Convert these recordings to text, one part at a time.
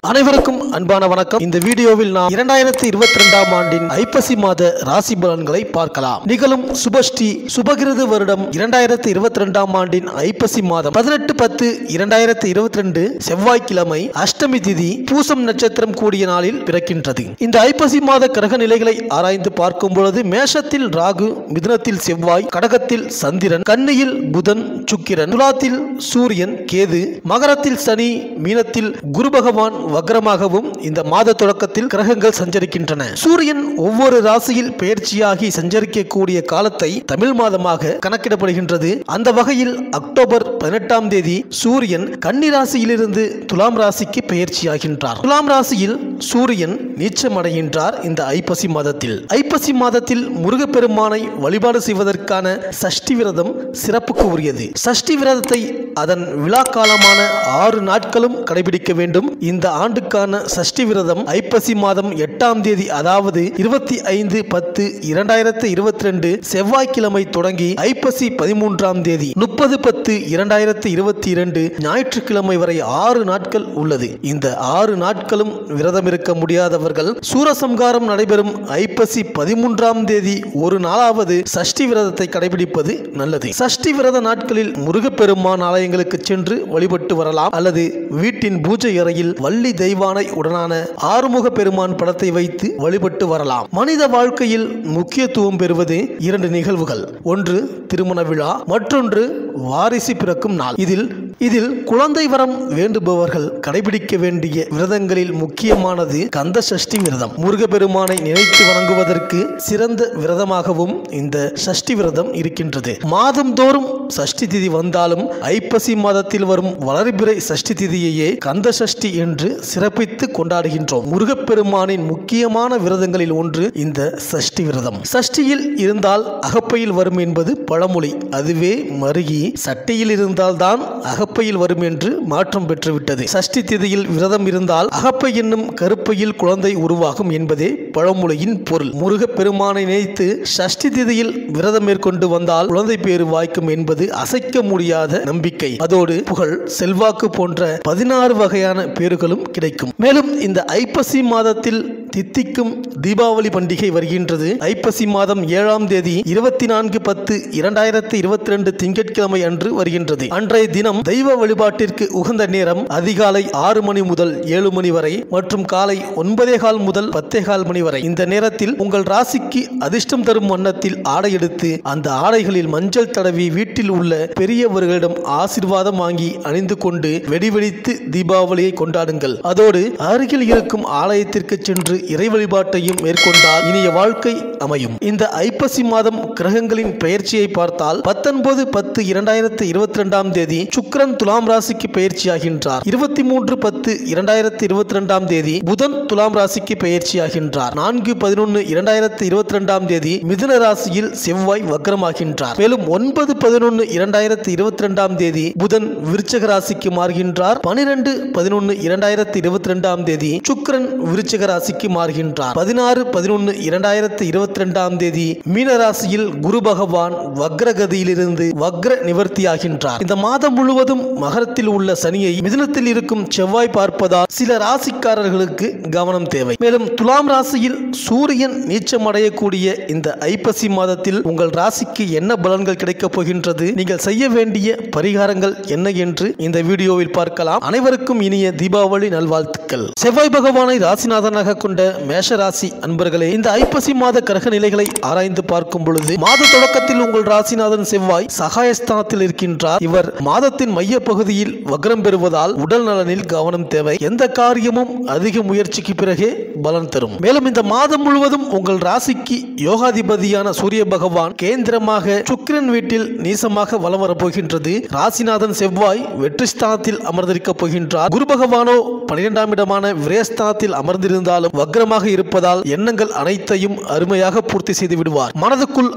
அனைவருக்கும் அன்பான வணக்கம் இந்த வீடியோவில் நாம் இரண்டாயிரத்தி இருபத்தி ரெண்டாம் ஆண்டின் ஐப்பசி மாத ராசி பலன்களை பார்க்கலாம் நிகழும் சுபஸ்ரீ சுபகிருது வருடம் இரண்டாயிரத்தி இருபத்தி ரெண்டாம் ஆண்டின் ஐப்பசி மாதம் பதினெட்டு பத்து இரண்டாயிரத்தி இருபத்தி ரெண்டு செவ்வாய்க்கிழமை அஷ்டமி திதி பூசம் நட்சத்திரம் கூடிய நாளில் பிறக்கின்றது இந்த ஐப்பசி மாத கிரக நிலைகளை ஆராய்ந்து பார்க்கும் பொழுது மேஷத்தில் ராகு மிதுனத்தில் செவ்வாய் கடகத்தில் சந்திரன் கன்னியில் புதன் சுக்கிரன் துலாத்தில் சூரியன் கேது மகரத்தில் சனி மீனத்தில் குரு பகவான் வக்ரமாகவும் இந்த மாத தொடக்கத்தில் கிரகங்கள் சஞ்சரிக்கின்றன சூரியன் ஒவ்வொரு ராசியில் பெயர்ச்சியாகி சஞ்சரிக்கக்கூடிய காலத்தை தமிழ் மாதமாக கணக்கிடப்படுகின்றது அந்த வகையில் அக்டோபர் பதினெட்டாம் தேதி சூரியன் கன்னி ராசியிலிருந்து துலாம் ராசிக்கு பெயர்ச்சியாகின்றார் துலாம் ராசியில் சூரியன் நீச்சமடைகின்றார் இந்த ஐப்பசி மாதத்தில் ஐப்பசி மாதத்தில் முருகப்பெருமானை வழிபாடு செய்வதற்கான சஷ்டி விரதம் சிறப்புக்கு உரியது சஷ்டி விரதத்தை அதன் விழா காலமான ஆறு நாட்களும் கடைபிடிக்க வேண்டும் இந்த ஆண்டுக்கான சஷ்டி விரதம் ஐப்பசி மாதம் எட்டாம் தேதி அதாவது இருபத்தி ஐந்து பத்து இரண்டாயிரத்து இருபத்தி ரெண்டு செவ்வாய்க்கிழமை தொடங்கி ஐப்பசி பதிமூன்றாம் தேதி முப்பது பத்து இரண்டாயிரத்து இருபத்தி இரண்டு ஞாயிற்றுக்கிழமை வரை ஆறு நாட்கள் உள்ளது இந்த ஆறு நாட்களும் விரதம் இருக்க முடியாதவர்கள் சூரசம்காரம் நடைபெறும் ஐப்பசி பதிமூன்றாம் தேதி ஒரு நாளாவது சஷ்டி விரதத்தை கடைபிடிப்பது நல்லது சஷ்டி விரத நாட்களில் முருகப்பெருமான் ஆலயங்களுக்கு சென்று வழிபட்டு வரலாம் அல்லது வீட்டின் பூஜை அறையில் வள்ளி தெய்வானை உடனான ஆறுமுக பெருமான் படத்தை வைத்து வழிபட்டு வரலாம் மனித வாழ்க்கையில் முக்கியத்துவம் பெறுவது இரண்டு நிகழ்வுகள் ஒன்று திருமண விழா மற்றொன்று வாரிசு பிறக்கும் நாள் இதில் இதில் குழந்தை வரம் வேண்டுபவர்கள் கடைபிடிக்க வேண்டிய விரதங்களில் முக்கியமானது கந்த சஷ்டி விரதம் முருகப்பெருமானை நினைத்து வணங்குவதற்கு சிறந்த விரதமாகவும் இந்த சஷ்டி விரதம் இருக்கின்றது மாதந்தோறும் சஷ்டி திதி வந்தாலும் ஐப்பசி மாதத்தில் வரும் வளர்பிறை சஷ்டி திதியையே கந்த சஷ்டி என்று சிறப்பித்து கொண்டாடுகின்றோம் முருகப்பெருமானின் முக்கியமான விரதங்களில் ஒன்று இந்த சஷ்டி விரதம் சஷ்டியில் இருந்தால் அகப்பையில் வரும் என்பது பழமொழி அதுவே மருகி சட்டையில் இருந்தால்தான் அகப்பையில் வரும் என்று மாற்றம் பெற்றுவிட்டது சஷ்டி திதியில் விரதம் இருந்தால் அகப்பை என்னும் கருப்பையில் குழந்தை உருவாகும் என்பதே பழமொழியின் பொருள் முருகப்பெருமானை நினைத்து சஷ்டி திதியில் விரதம் மேற்கொண்டு வந்தால் குழந்தை பேறு வாய்க்கும் என்பது அசைக்க முடியாத நம்பிக்கை அதோடு புகழ் செல்வாக்கு போன்ற பதினாறு வகையான பேறுகளும் கிடைக்கும் மேலும் இந்த ஐப்பசி மாதத்தில் தித்திக்கும் தீபாவளி பண்டிகை வருகின்றது ஐப்பசி மாதம் ஏழாம் தேதி இருபத்தி நான்கு பத்து இரண்டாயிரத்தி இருபத்தி ரெண்டு திங்கட்கிழமை அன்று வருகின்றது அன்றைய தினம் தெய்வ வழிபாட்டிற்கு உகந்த நேரம் அதிகாலை ஆறு மணி முதல் ஏழு மணி வரை மற்றும் காலை ஒன்பதே கால் முதல் பத்தே கால் மணி வரை இந்த நேரத்தில் உங்கள் ராசிக்கு அதிர்ஷ்டம் தரும் வண்ணத்தில் ஆடை எடுத்து அந்த ஆடைகளில் மஞ்சள் தடவி வீட்டில் உள்ள பெரியவர்களிடம் ஆசிர்வாதம் வாங்கி அணிந்து கொண்டு வெடி வெடித்து தீபாவளியை கொண்டாடுங்கள் அதோடு அருகில் இருக்கும் ஆலயத்திற்கு சென்று இறை வழிபாட்டையும் மேற்கொண்டால் இனிய வாழ்க்கை அமையும் இந்த ஐப்பசி மாதம் கிரகங்களின் பெயர்ச்சியை பார்த்தால் பத்தொன்பது பத்து இரண்டாயிரத்து இருபத்தி ரெண்டாம் தேதி சுக்கிரன் துலாம் ராசிக்கு பெயர்ச்சியாகின்றார் இருபத்தி மூன்று பத்து இரண்டாயிரத்து இருபத்தி ரெண்டாம் தேதி புதன் துலாம் ராசிக்கு பெயர்ச்சியாகின்றார் நான்கு பதினொன்று இரண்டாயிரத்து இருபத்தி ரெண்டாம் தேதி மிதுன ராசியில் செவ்வாய் வக்ரமாகின்றார் மேலும் ஒன்பது பதினொன்று இரண்டாயிரத்து இருபத்தி ரெண்டாம் தேதி புதன் விருச்சக ராசிக்கு மாறுகின்றார் பனிரெண்டு பதினொன்று இரண்டாயிரத்து இருபத்தி ரெண்டாம் தேதி சுக்கிரன் விருச்சக ராசிக்கு மாறுகின்றார் பதினாறு பதினொன்று இரண்டாயிரத்து இருபத்தி ரெண்டாம் தேதி மீன ராசியில் குரு பகவான் வக்ரகதியிலிருந்து வக்ர நிவர்த்தியாகின்றார் இந்த மாதம் முழுவதும் மகரத்தில் உள்ள சனியை மிதுனத்தில் இருக்கும் செவ்வாய் பார்ப்பதால் சில ராசிக்காரர்களுக்கு கவனம் தேவை மேலும் துலாம் ராசியில் சூரியன் நீச்சமடையக்கூடிய இந்த ஐப்பசி மாதத்தில் உங்கள் ராசிக்கு என்ன பலன்கள் கிடைக்கப் போகின்றது நீங்கள் செய்ய வேண்டிய பரிகாரங்கள் என்ன என்று இந்த வீடியோவில் பார்க்கலாம் அனைவருக்கும் இனிய தீபாவளி நல்வாழ்த்துக்கள் செவ்வாய் பகவானை ராசிநாதனாக கொண்ட மேஷ ராசி அன்பர்களே இந்த ஐப்பசி மாத கிரக நிலைகளை ஆராய்ந்து பார்க்கும் பொழுது மாத தொடக்கத்தில் உங்கள் ராசிநாதன் செவ்வாய் சகாயஸ்தானத்தில் இருக்கின்றார் இவர் மாதத்தின் மைய பகுதியில் வக்ரம் பெறுவதால் உடல் நலனில் கவனம் தேவை எந்த காரியமும் அதிக முயற்சிக்கு பிறகே பலன் தரும் மேலும் இந்த மாதம் முழுவதும் உங்கள் ராசிக்கு யோகாதிபதியான சூரிய பகவான் கேந்திரமாக சுக்கிரன் வீட்டில் நீசமாக வலம் வரப்போகின்றது ராசிநாதன் செவ்வாய் வெற்றி ஸ்தானத்தில் அமர்ந்திருக்க போகின்றார் குரு பகவானோ பனிரெண்டாம் இடமான விரயஸ்தானத்தில் அமர்ந்திருந்தாலும் வக்ரமாக இருப்பதால் எண்ணங்கள் அனைத்தையும் அருமையாக பூர்த்தி செய்து விடுவார் மனதுக்குள்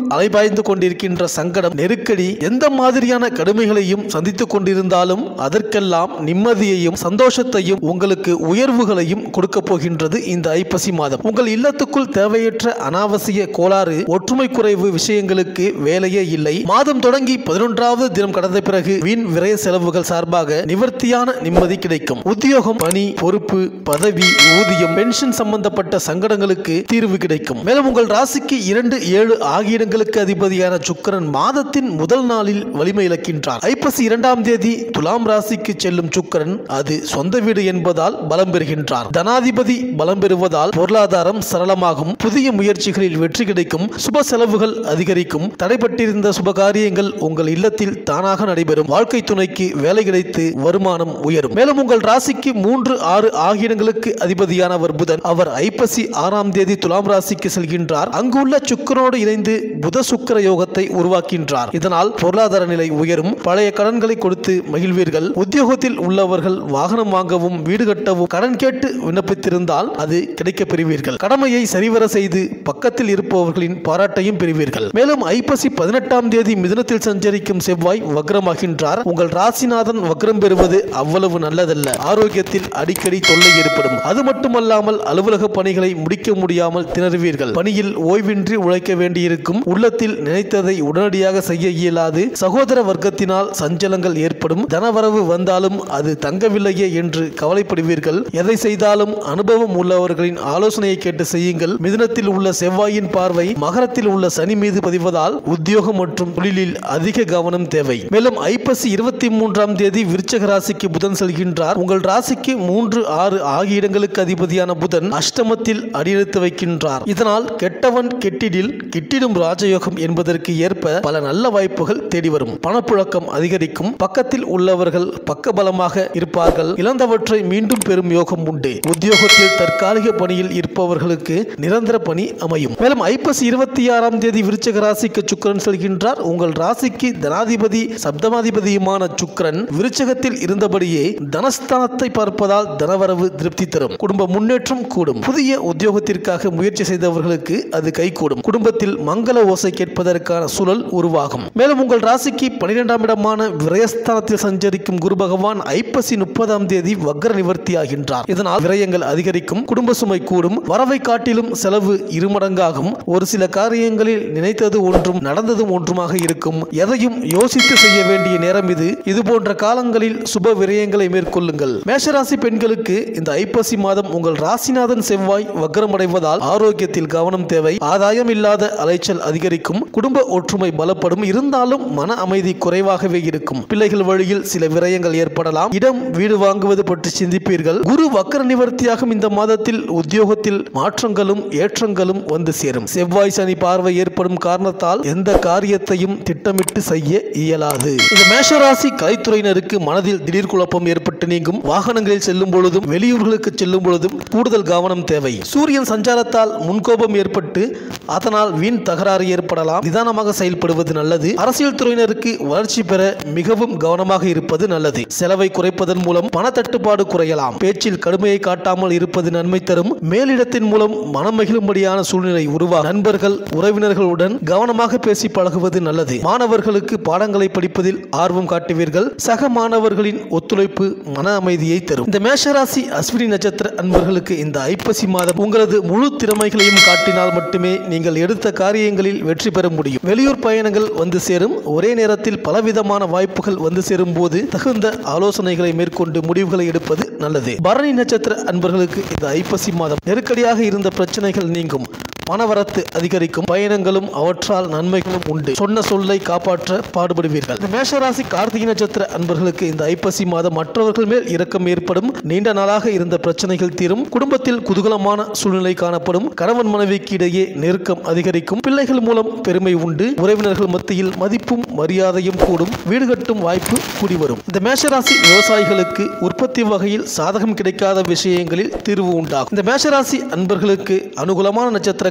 அலைபாய்ந்து கொண்டிருக்கின்ற சங்கடம் நெருக்கடி எந்த மாதிரியான கடுமைகளையும் சந்தித்துக் கொண்டிருந்தாலும் அதற்கெல்லாம் நிம்மதியையும் சந்தோஷத்தையும் உங்களுக்கு உயர்வுகளையும் கொடுக்க போகின்றது இந்த ஐப்பசி மாதம் உங்கள் இல்லத்துக்குள் தேவையற்ற அனாவசிய கோளாறு ஒற்றுமை குறைவு விஷயங்களுக்கு வேலையே இல்லை மாதம் தொடங்கி பதினொன்றாவது தினம் கடந்த பிறகு வீண் விரய செலவுகள் சார்பாக நிவர்த்தியான நிம்மதி கிடைக்கும் உத்தியோகம் பணி பொறுப்பு பதவி ஊதியம் பென்ஷன் சம்பந்தப்பட்ட சங்கடங்களுக்கு தீர்வு கிடைக்கும் மேலும் உங்கள் ராசிக்கு இரண்டு ஏழு ஆகிய இடங்களுக்கு அதிபதியான சுக்கிரன் மாதத்தின் முதல் நாளில் வலிமை இழக்கின்றார் ஐப்பசி இரண்டாம் தேதி துலாம் ராசிக்கு செல்லும் சுக்கிரன் அது சொந்த வீடு என்பதால் பலம் பெறுகின்றார் தனாதிபதி பலம் பெறுவதால் பொருளாதாரம் சரளமாகும் புதிய முயற்சிகளில் வெற்றி கிடைக்கும் சுப செலவுகள் அதிகரிக்கும் தடைப்பட்டிருந்த சுப காரியங்கள் உங்கள் இல்லத்தில் தானாக நடைபெறும் வாழ்க்கை துணைக்கு வேலை கிடைத்து வருமானம் உயரும் மேலும் உங்கள் ராசிக்கு மூன்று ஆறு ஆகிய இடங்களுக்கு அதிபதியானவர் புதன் அவர் ஐப்பசி ஆறாம் தேதி துலாம் ராசிக்கு செல்கின்றார் அங்குள்ள சுக்கரனோடு இணைந்து புத சுக்கர யோகத்தை உருவாக்கின்றார் இதனால் பொருளாதார நிலை உயரும் பழைய கடன்களை கொடுத்து மகிழ்வீர்கள் உத்தியோகத்தில் உள்ளவர்கள் வாகனம் வாங்கவும் வீடு கட்டவும் கடன் கேட்டு விண்ணப்பித்திருந்தால் அது கிடைக்கப் பெறுவீர்கள் கடமையை சரிவர செய்து பக்கத்தில் இருப்பவர்களின் பாராட்டையும் பெறுவீர்கள் மேலும் ஐப்பசி பதினெட்டாம் தேதி மிதுனத்தில் சஞ்சரிக்கும் செவ்வாய் வக்ரமாகின்றார் உங்கள் ராசிநாதன் வக்ரம் பெறுவது அவ்வளவு நல்லதல்ல ஆரோக்கியத்தில் அடிக்கடி தொல்லை ஏற்படும் அது மட்டுமல்லாமல் அலுவலக பணிகளை முடிக்க முடியாமல் திணறுவீர்கள் பணியில் ஓய்வின்றி உழைக்க வேண்டியிருக்கும் உள்ளத்தில் நினைத்ததை உடனடியாக செய்ய இயலாது சகோதர வர்க்கத்தினால் சஞ்சலங்கள் ஏற்படும் தனவரவு வந்தாலும் அது தங்கவில்லையே என்று கவலைப்படுவீர்கள் எதை செய்தாலும் அனுபவம் உள்ளவர்களின் ஆலோசனையை கேட்டு செய்யுங்கள் மிதுனத்தில் உள்ள செவ்வாயின் பார்வை மகரத்தில் உள்ள சனி மீது பதிவதால் உத்தியோகம் மற்றும் தொழிலில் அதிக கவனம் தேவை மேலும் ஐப்பசி இருபத்தி மூன்றாம் தேதி விருச்சக ராசிக்கு புதன் செல்கின்றார் உங்கள் ராசிக்கு மூன்று ஆறு ஆகிய இடங்களுக்கு அதிபதியான புதன் அஷ்டமத்தில் அடியெடுத்து வைக்கின்றார் இதனால் கெட்டவன் கெட்டிடில் கிட்டிடும் ராஜயோகம் என்பதற்கு ஏற்ப பல நல்ல வாய்ப்புகள் தேடி வரும் பணப்புழக்கம் அதிகரிக்கும் பக்கத்தில் உள்ளவர்கள் பக்கபலமாக இருப்பார்கள் இழந்தவற்றை மீண்டும் பெறும் யோகம் உண்டு உத்தியோகத்தில் தற்காலிக பணியில் இருப்பவர்களுக்கு நிரந்தர பணி அமையும் மேலும் ஐப்பசி இருபத்தி ஆறாம் தேதி விருச்சக ராசிக்கு சுக்கிரன் செல்கின்றார் உங்கள் ராசிக்கு தனாதிபதி சப்தமாதிபதியுமான சுக்கிரன் விருச்சகத்தில் இருந்தபடியே தனஸ்தானத்தை பார்ப்பதால் தனவரவு திருப்தி தரும் குடும்ப முன்னேற்றம் கூடும் புதிய உத்தியோகத்திற்காக முயற்சி செய்தவர்களுக்கு அது கைகூடும் குடும்பத்தில் மங்கள ஓசை கேட்பதற்கான சூழல் உருவாகும் மேலும் உங்கள் ராசிக்கு பனிரெண்டாம் இடமான விரயஸ்தானத்தில் சஞ்சரிக்கும் குரு பகவான் ஐப்பசி முப்பதாம் தேதி வக்ர நிவர்த்தி ஆகின்றார் இதனால் விரயங்கள் அதிகரிக்கும் குடும்ப சுமை கூடும் வரவை காட்டிலும் செலவு இருமடங்காகும் ஒரு சில காரியங்களில் நினைத்தது ஒன்றும் நடந்ததும் ஒன்றுமாக இருக்கும் எதையும் யோசித்து செய்ய வேண்டிய நேரம் இது இது போன்ற காலங்களில் சுப விரயங்களை மேற்கொள்ளுங்கள் மேஷராசி பெண்களுக்கு இந்த ஐப்பசி மாதம் உங்கள் ராசிநாதன் செவ்வாய் வக்ரமடைவதால் ஆரோக்கியத்தில் கவனம் தேவை ஆதாயம் இல்லாத அலைச்சல் அதிகரிக்கும் குடும்ப ஒற்றுமை பலப்படும் இருந்தாலும் மன அமைதி குறைவாகவே இருக்கும் பிள்ளைகள் வழியில் சில விரயங்கள் ஏற்படலாம் இடம் வீடு வாங்குவது பற்றி சிந்திப்பீர்கள் குரு வக்கர நிவர்த்தியாகும் இந்த மாதத்தில் உத்தியோகத்தில் மாற்றங்களும் ஏற்றங்களும் வந்து சேரும் செவ்வாய் சனி பார்வை ஏற்படும் காரணத்தால் எந்த காரியத்தையும் திட்டமிட்டு செய்ய இயலாது இந்த மேஷராசி கலைத்துறையினருக்கு மனதில் திடீர் குழப்பம் ஏற்பட்டு நீங்கும் வாகனங்களில் செல்லும் பொழுதும் வெளியூர்களுக்கு செல்லும் பொழுதும் கூடுதல் கவனம் தேவை சூரியன் சஞ்சாரத்தால் முன்கோபம் ஏற்பட்டு அதனால் வீண் தகராறு ஏற்படலாம் நிதானமாக செயல்படுவது நல்லது அரசியல் துறையினருக்கு வளர்ச்சி பெற மிகவும் கவனமாக இருப்பது நல்லது செலவை குறைப்பதன் மூலம் பண தட்டுப்பாடு குறையலாம் பேச்சில் கடுமையை காட்டாமல் இருப்பது நன்மை தரும் மேலிடத்தின் மூலம் மனம் மகிழும்படியான சூழ்நிலை உருவா நண்பர்கள் உறவினர்களுடன் கவனமாக பேசி பழகுவது நல்லது மாணவர்களுக்கு பாடங்களை படிப்பதில் ஆர்வம் காட்டுவீர்கள் சக மாணவர்களின் ஒத்துழைப்பு மன அமைதியை தரும் இந்த மேஷராசி அஸ்வினி நட்சத்திர அன்பர்களுக்கு இந்த ஐப்பசி மாதம் உங்களது முழு திறமைகளையும் காட்டினால் மட்டுமே நீங்கள் எடுத்த காரியங்களில் வெற்றி பெற முடியும் வெளியூர் பயணங்கள் வந்து சேரும் ஒரே நேரத்தில் பலவிதமான வாய்ப்புகள் வந்து சேரும் போது தகுந்த ஆலோசனைகளை மேற்கொண்டு முடிவுகளை எடுப்பது நல்லது பரணி நட்சத்திர அன்பர்களுக்கு இந்த ஐப்பசி மாதம் நெருக்கடியாக இருந்த பிரச்சனைகள் நீங்கும் பணவரத்து அதிகரிக்கும் பயணங்களும் அவற்றால் நன்மைகளும் உண்டு சொன்ன சொல்லை காப்பாற்ற பாடுபடுவீர்கள் இந்த மேஷராசி கார்த்திகை நட்சத்திர அன்பர்களுக்கு இந்த ஐப்பசி மாதம் மற்றவர்கள் மேல் இரக்கம் ஏற்படும் நீண்ட நாளாக இருந்த பிரச்சனைகள் தீரும் குடும்பத்தில் குதூகலமான சூழ்நிலை காணப்படும் கணவன் மனைவிக்கு இடையே நெருக்கம் அதிகரிக்கும் பிள்ளைகள் மூலம் பெருமை உண்டு உறவினர்கள் மத்தியில் மதிப்பும் மரியாதையும் கூடும் வீடு கட்டும் வாய்ப்பு கூடி வரும் இந்த மேஷராசி விவசாயிகளுக்கு உற்பத்தி வகையில் சாதகம் கிடைக்காத விஷயங்களில் தீர்வு உண்டாகும் இந்த மேஷராசி அன்பர்களுக்கு அனுகூலமான நட்சத்திரங்கள்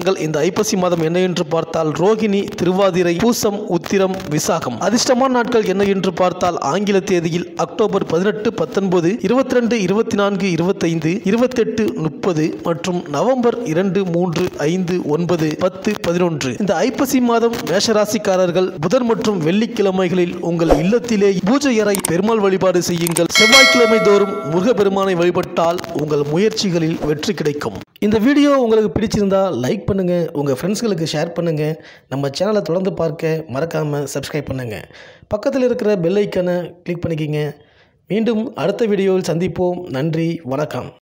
ராசிக்காரர்கள் இந்த ஐப்பசி மாதம் என்ன என்று பார்த்தால் ரோகிணி திருவாதிரை பூசம் உத்திரம் விசாகம் அதிர்ஷ்டமான நாட்கள் என்ன என்று பார்த்தால் ஆங்கில தேதியில் அக்டோபர் பதினெட்டு பத்தொன்பது இருபத்தி ரெண்டு இருபத்தி நான்கு இருபத்தைந்து இருபத்தெட்டு முப்பது மற்றும் நவம்பர் இரண்டு மூன்று ஐந்து ஒன்பது பத்து பதினொன்று இந்த ஐப்பசி மாதம் மேஷராசிக்காரர்கள் புதன் மற்றும் வெள்ளிக்கிழமைகளில் உங்கள் இல்லத்திலே பூஜை அறை பெருமாள் வழிபாடு செய்யுங்கள் செவ்வாய்க்கிழமை தோறும் முருகப்பெருமானை வழிபட்டால் உங்கள் முயற்சிகளில் வெற்றி கிடைக்கும் இந்த வீடியோ உங்களுக்கு பிடிச்சிருந்தா லைக் பண்ணுங்க உங்க ஃப்ரெண்ட்ஸ்களுக்கு ஷேர் பண்ணுங்க நம்ம சேனலை தொடர்ந்து பார்க்க மறக்காம சப்ஸ்கிரைப் பண்ணுங்க பக்கத்தில் இருக்கிற பெல் ஐக்கனை கிளிக் பண்ணிக்கிங்க மீண்டும் அடுத்த வீடியோவில் சந்திப்போம் நன்றி வணக்கம்